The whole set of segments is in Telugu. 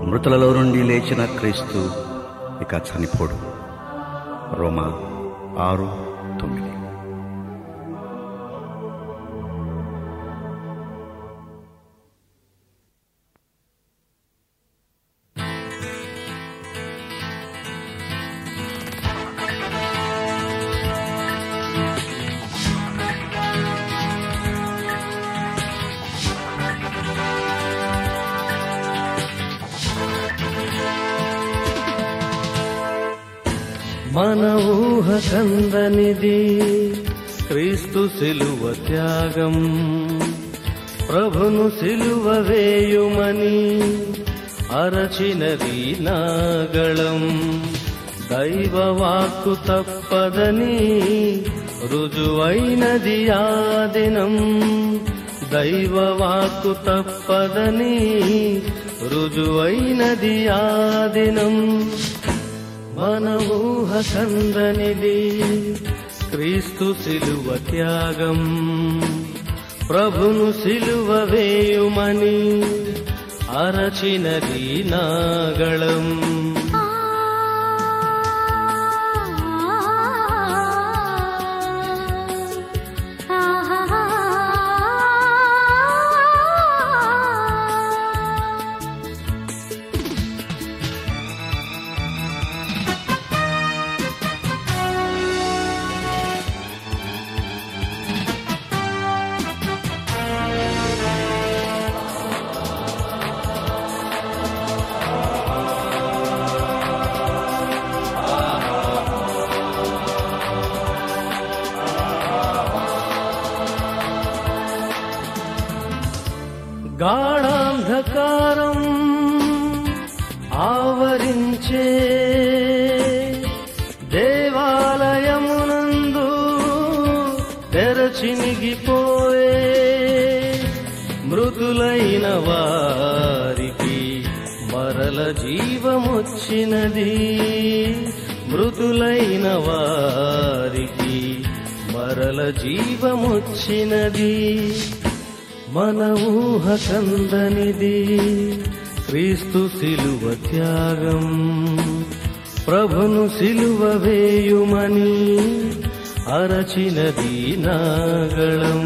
మృతులలో నుండి లేచిన క్రీస్తు ఇక చనిపోడు రోమా ఆరు తొమ్మిది మన ఊహ కందనిది క్రీస్తు సిలువ త్యాగం ప్రభును సిలువ వేయుమని అరచినది నాగళం దైవ వాక్కు తప్పదని రుజువైనది ఆ దినం దైవ వాక్కు తప్పదని రుజువైనది ఆ దినం మన ఊహ కందనిది క్రీస్తు సిలువ త్యాగం ప్రభును సిలువ వేయుమని అరచినది నాగళం గాఢాంధకారం ఆవరించే దేవాలయమునందు తెరచినిగిపోయే మృదులైన వారికి మరల జీవమొచ్చినది మృదులైన వారికి మరల జీవమొచ్చినది మన ఊహ కందనిది క్రీస్తు సిలువ త్యాగం ప్రభును సిలువ వేయుమని అరచినది నాగళం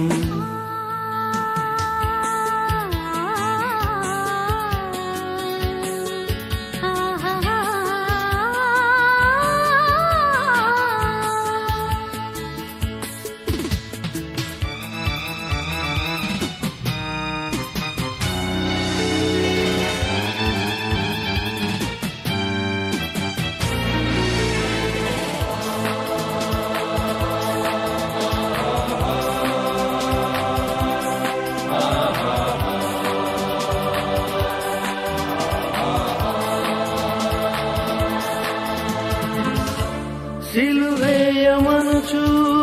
సిలువేయమనుచు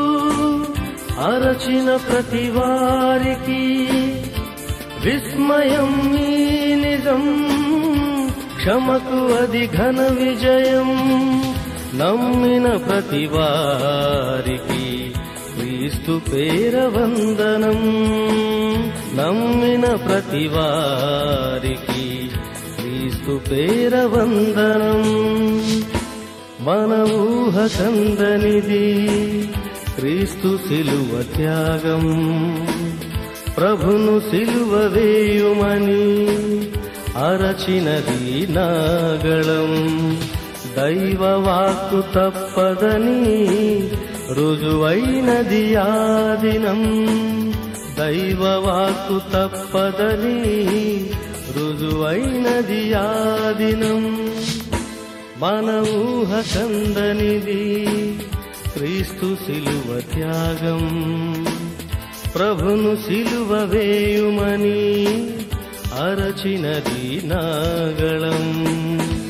అరచిన ప్రతి వారికి విస్మయం నీ నిజం క్షమకు అది ఘన విజయం నమ్మిన ప్రతి వారికి క్రీస్తు పేర వందనం నమ్మిన ప్రతి వారికి క్రీస్తు పేర వందనం మన ఊహ కందనిది క్రీస్తు సిలువ త్యాగం ప్రభును సిలువ వేయుమని అరచినది నాగళం దైవ వాక్కు తప్పదని రుజువైనది ఆ దినం దైవ వాక్కు తప్పదని రుజువైనది ఆ దినం మన ఊహ కందనిది క్రీస్తు సిలువ త్యాగం ప్రభును సిలువ వేయుమని అరచినది నాగళం